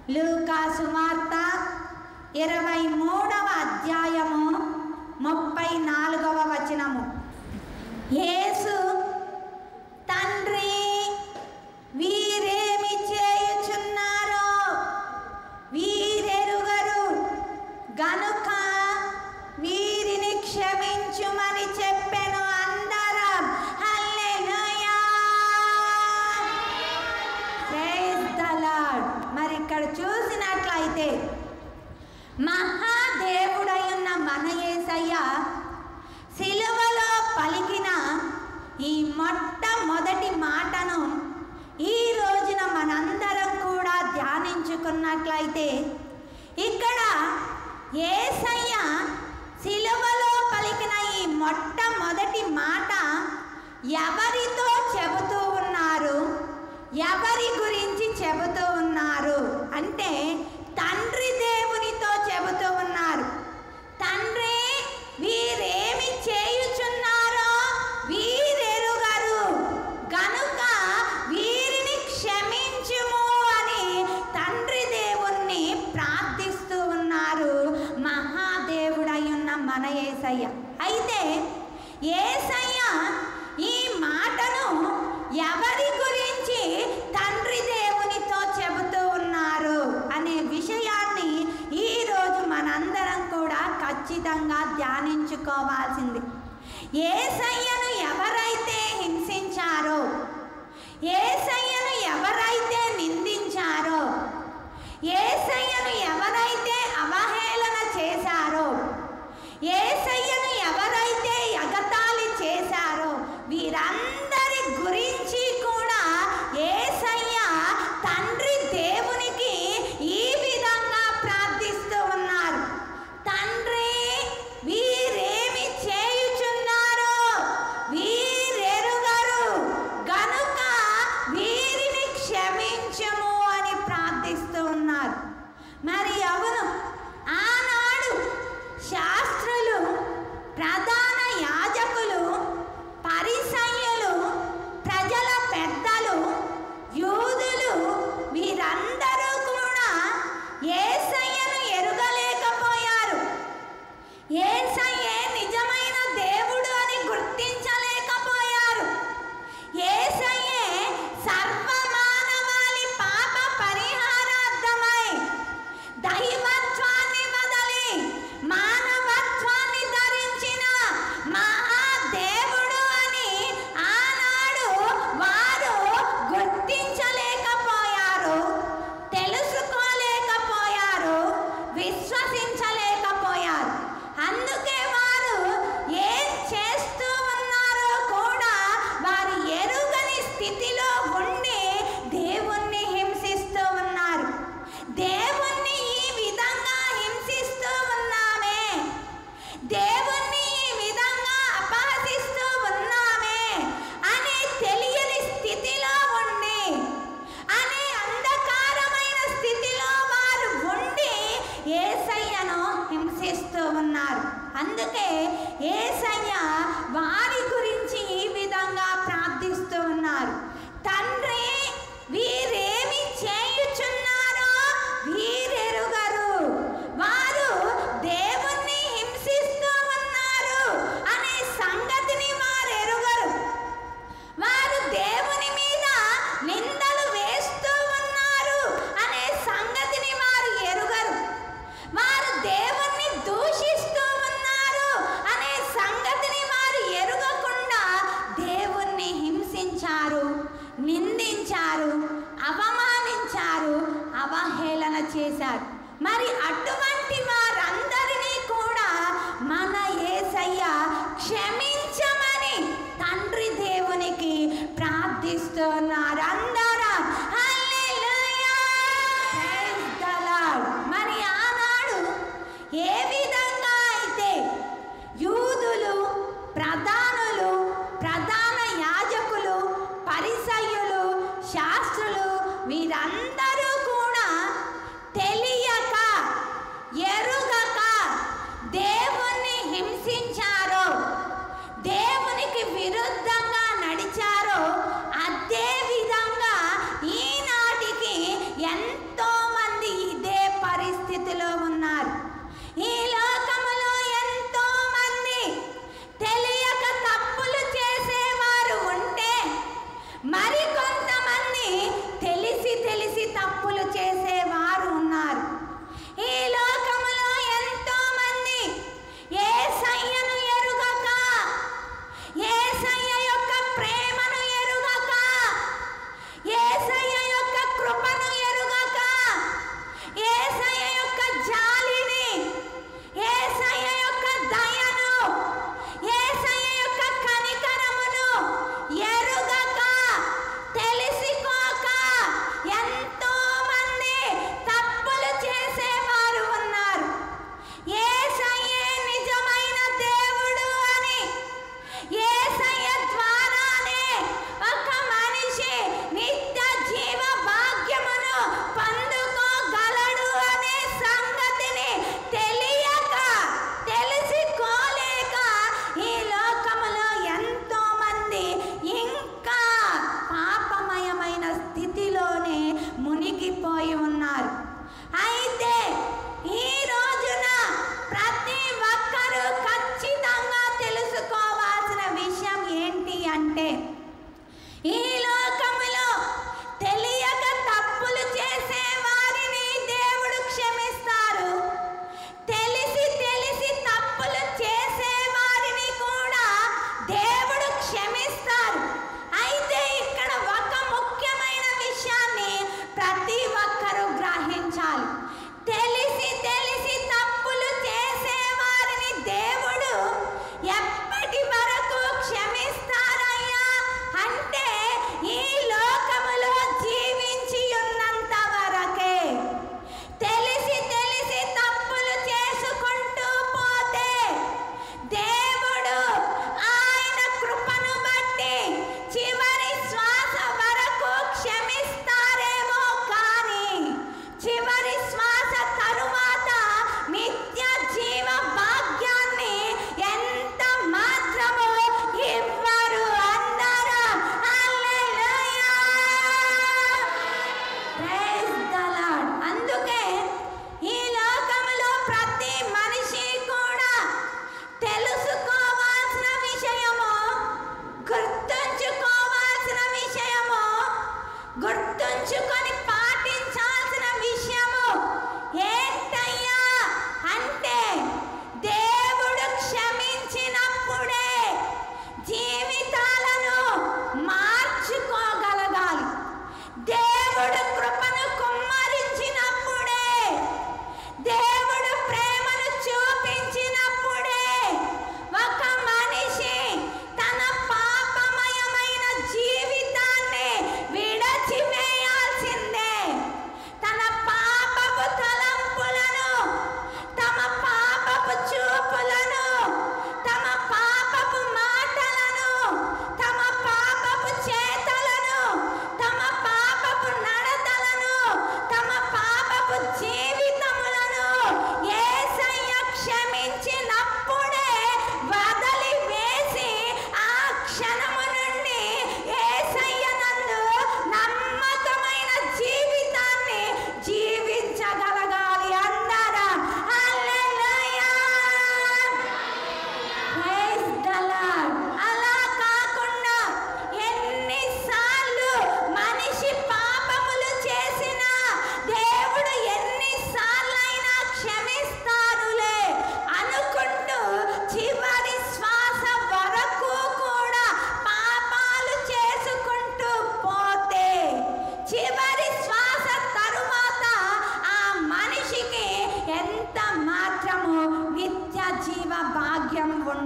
లూకాసు వార్త ఇరవై మూడవ అధ్యాయము ముప్పై నాలుగవ వచనము యేసు తండ్రి వీరేమి చేయుచున్నారో వీరెరుగరు గనుక వీరిని క్షమించుమని చెప్పెను అందరం హల్లెలూయా ప్రైజ్ ద లార్డ్ మరి ఇక్కడ చూసినట్లయితే మహాదేవుడై ఉన్న మన యేసయ్య సిలువలో పలికిన ఈ మొట్టమొదటి మాటను ఈ రోజున మనందరం కూడా ధ్యానించుకున్నట్లయితే ఇక్కడ ఏసయ్య సిలువలో పలికిన ఈ మొట్టమొదటి మాట ఎవరితో చెబుతూ ఉన్నారు ఎవరి గురించి చెబుతూ ఉన్నారు అంటే తండ్రి దేవునితో చెబుతూ ఉన్నారు తండ్రి వీరేమి చేయుచున్నారో వీరెరుగరు గనుక వీరిని క్షమించుము అని తండ్రి దేవుణ్ణి ప్రార్థిస్తూ ఉన్నారు మహాదేవుడై ఉన్న మన ఏసయ్య అయితే ఏసయ్య ఈ మాటను ఎవరి గురించి తండ్రి దేవునితో చెబుతూ ఉన్నారు అనే విషయాన్ని ఈరోజు మనందరం కూడా ఖచ్చితంగా ధ్యానించుకోవాల్సింది ఏసయ్యను ఎవరైతే హింసించారో ఏసయ్యను ఎవరైతే నిందించారో ఏసయ్యను ఎవరైతే అవహేళన చేశారో ఏసయ్యను ఎవరైతే ఎగతాళి చేశారో వీరందరి గురించి కూడా ఏసయ్య తండ్రి దేవునికి ఈ విధంగా ప్రార్థిస్తూ ఉన్నారు తండ్రి వీరేమి చేయుచున్నారో వీరెరుగరు గనుక వీరిని క్షమించము అని ప్రార్థిస్తూ ఉన్నారు మరి అవును ఆనాడు శాస్త్రులు ప్రధాన యాజకులు పరిసయ్యులు ప్రజల పెద్దలు యూదులు వీరందరూ కూడా ఏసయ్యను ఎరుగలేకపోయారు ఏసయ్యే నిజమైన దేవుడు అని గుర్తించలేకపోయారు ఏసయ్యే సర్వమానవాళి పాప పరిహారార్థమై దైవత్వాన్ని వదలి మానవత్వాన్ని ధరించిన మహాదేవుడు అని ఆనాడు వారు గుర్తించలేకపోయారు తెలుసుకోలేకపోయారు విశ్వసించలేకపోయారు అందుకే వారు ఏం చేస్తూ ఉన్నారో కూడా వారు ఎరుగని స్థితిలో ఉండి దేవుణ్ణి హింసిస్తూ ఉన్నారు దేవుణ్ణి ఈ విధంగా హింసిస్తూ ఉన్నామే దేవుణ్ణి ఈ విధంగా అపహసిస్తూ ఉన్నామే అనే తెలియని స్థితిలో ఉండి అనే అంధకారమైన స్థితిలో వారు ఉండి ఏసయ్యను హింసిస్తూ ఉన్నారు అందుకే ఏసయ్య వారి గురించి ఈ విధంగా ప్రార్థిస్తూ ఉన్నారు తండ్రి వీరేమి చేయుచున్నారో వీరెరుగరు వారు దేవుణ్ణి హింసిస్తూ ఉన్నారు అనే సంగతిని వారు ఎరుగరు వారు దేవుని మీద నిందలు వేస్తూ ఉన్నారు అనే సంగతిని వారు ఎరుగరు వారు దేవుణ్ణి దూషిస్తూ ఉన్నారు అనే సంగతిని వారు ఎరుగకుండా దేవుణ్ణి హింసించారు నిందించారు అవమానించారు అవహేళన చేశారు మరి అటువంటి వారందరినీ కూడా మన యేసయ్య క్షమించమని తండ్రి దేవునికి ప్రార్థిస్తున్నారు అందరం హల్లెలూయా! Praise the Lord. మరి ఆనాడు ఏ విధంగా అయితే యూదులు ప్రధానులు ప్రధాన యాజకులు పరిసయ్యులు శాస్త్రులు వీరందరూ కూడా తెలియక ఎరుగక దేవుణ్ణి హింసించారో దేవునికి విరుద్ధంగా నడిచారో అదే విధంగా ఈనాటికి ఎంతో మంది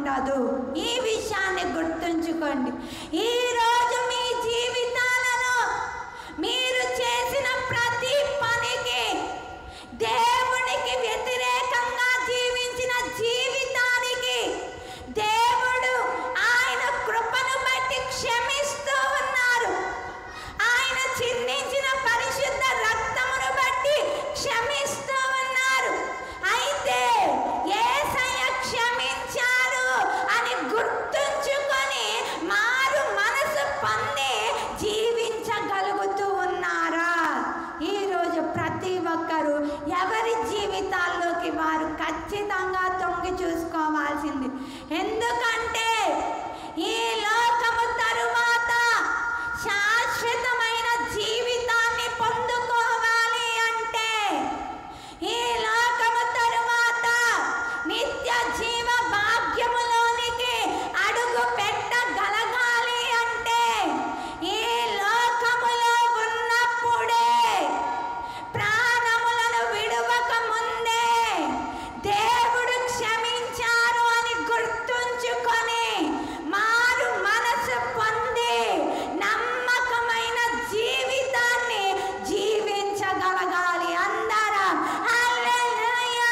ఉండదు ఈ విషయాన్ని గుర్తుంచుకోండి ఈరోజు మీ జీవితాలలో మీరు చేసిన ప్రతి పనికి దేవునికి వ్యతిరేకంగా జీవించిన జీవితానికి దేవుడు ఆయన కృపను బట్టి క్షమిస్తూ ఉన్నారు ఆయన చిందించిన పరిశుద్ధ రక్తమును బట్టి క్షమిస్తూ ఉన్నారు అయితే ఏసయ్య క్షమించారు అని గుర్తుంచుకొని మారు మనసు పొంది జీవించగలుగుతూ ఉన్నారా ఈరోజు ప్రతి ఒక్కరూ ఎవరి జీవితాల్లోకి వారు ఖచ్చితంగా తొంగి చూసుకోవాల్సింది ఎందుకంటే ఈ లోకము తరువాత శాశ్వతమైన జీవితాన్ని పొందుకోవాలి అంటే ఈ లోకము తరువాత నిత్య జీవ భాగ్యములోనికి అడుగు పెట్టగలగాలి అంటే ఈ లోకములో ఉన్నప్పుడే ప్రాణములను విడువక ముందే దేవుడు క్షమించారు అని గుర్తుంచుకొని మారు మనసు పొంది నమ్మకమైన జీవితాన్ని జీవించగలగాలి అందరం హల్లెలూయా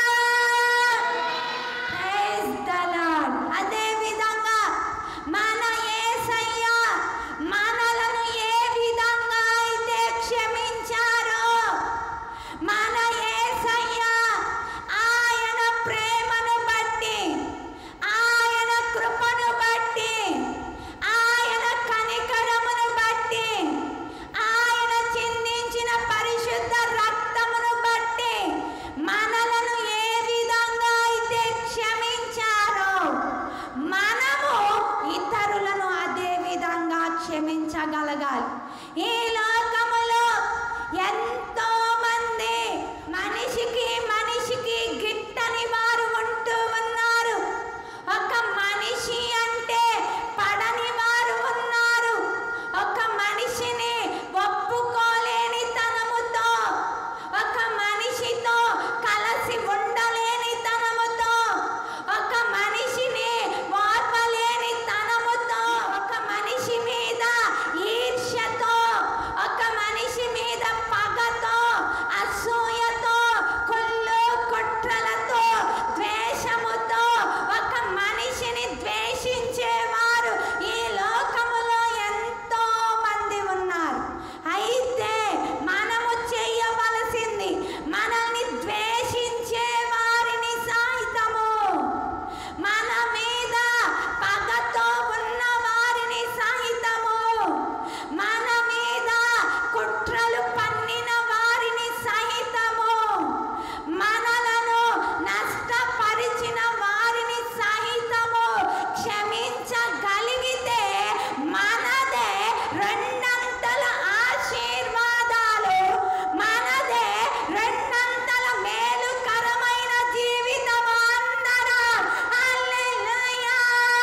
ప్రైజ్ ద లార్డ్ అదే విధంగా మన యేసయ్య మనలను ఏ విధంగా అయితే క్షమించారో మన యేసయ్య ఆయన ప్రేమను బట్టి ఆయన కృపను బట్టి ఆయన కనికరమును బట్టి ఆయన చిందించిన పరిశుద్ధ రక్తమును బట్టి మనలను ఏ విధంగా అయితే క్షమించారో మనము ఇతరులను అదే విధంగా క్షమించగలగాలి ఈ లోకములో ఎంతో మంది మనిషికి మనిషికి గిట్టని వారు ఉంటూ ఉన్నారు ఒక మనిషి అంటే పడని వారు ఉన్నారు ఒక మనిషిని ఒప్పుకోలేని తనముతో ఒక మనిషితో కలసి ఉండలేని తనముతో ఒక మనిషిని ఓర్వలేని తనముతో ఒక మనిషి మీద ఈర్ష్యతో ఒక మనిషి మీద పగతో అసూయతో కుళ్ళు కుట్రలతో ద్వేషముతో ఒక మనిషిని ద్వేషించేవారు ఈ లోకములో ఎంతో మంది ఉన్నారు అయితే మనము చేయవలసింది మనల్ని ద్వేషించే వారిని సహితము మన మీద పగతో ఉన్న వారిని సహితము మన మీద కుట్రలు పన్నిన వారిని సహితము మనలను నష్టపరిచిన వారిని సహితము క్షమించగలిగితే మనదే రెండంతల ఆశీర్వాదాలు మనదే రెండంతల మేలుకరమైన జీవితం అందరం హల్లెలూయా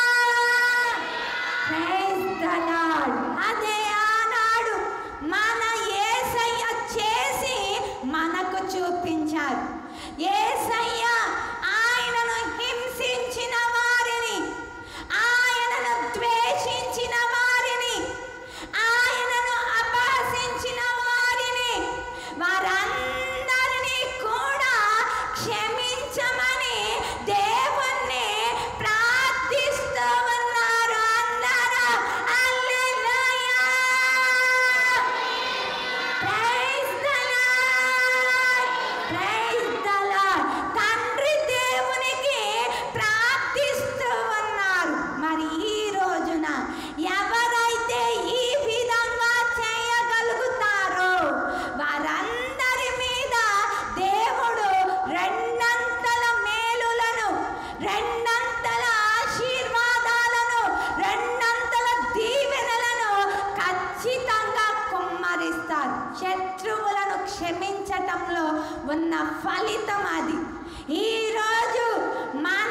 ప్రైజ్ ద లార్డ్ అదే ఆనాడు మన యేసయ్య చేసి మనకు చూపించారు యేసయ్య ఆయనను హింసించిన వారిని ఆయనను ద్వేషించిన వారిని ఆయనను అపహసించిన వారిని వారందరినీ కూడా క్షమించమని దేవుణ్ణి ప్రార్థిస్తూ ఉన్నారు అందరూ hallelujah praise the Lord praise the Lord తండ్రి దేవునికి ప్రార్థిస్తూ ఉన్నారు మరి ఈ రోజున ఎవరైతే ఈ విధంగా చేయగలుగుతారో వారందరి మీద దేవుడు రెండంతల మేలులను రెండంతల ఆశీర్వాదాలను రెండంతల దీవెనలను ఖచ్చితంగా కుమ్మరిస్తారు శత్రువులను క్షమించటంలో ఉన్న ఫలితం అది ఈరోజు మన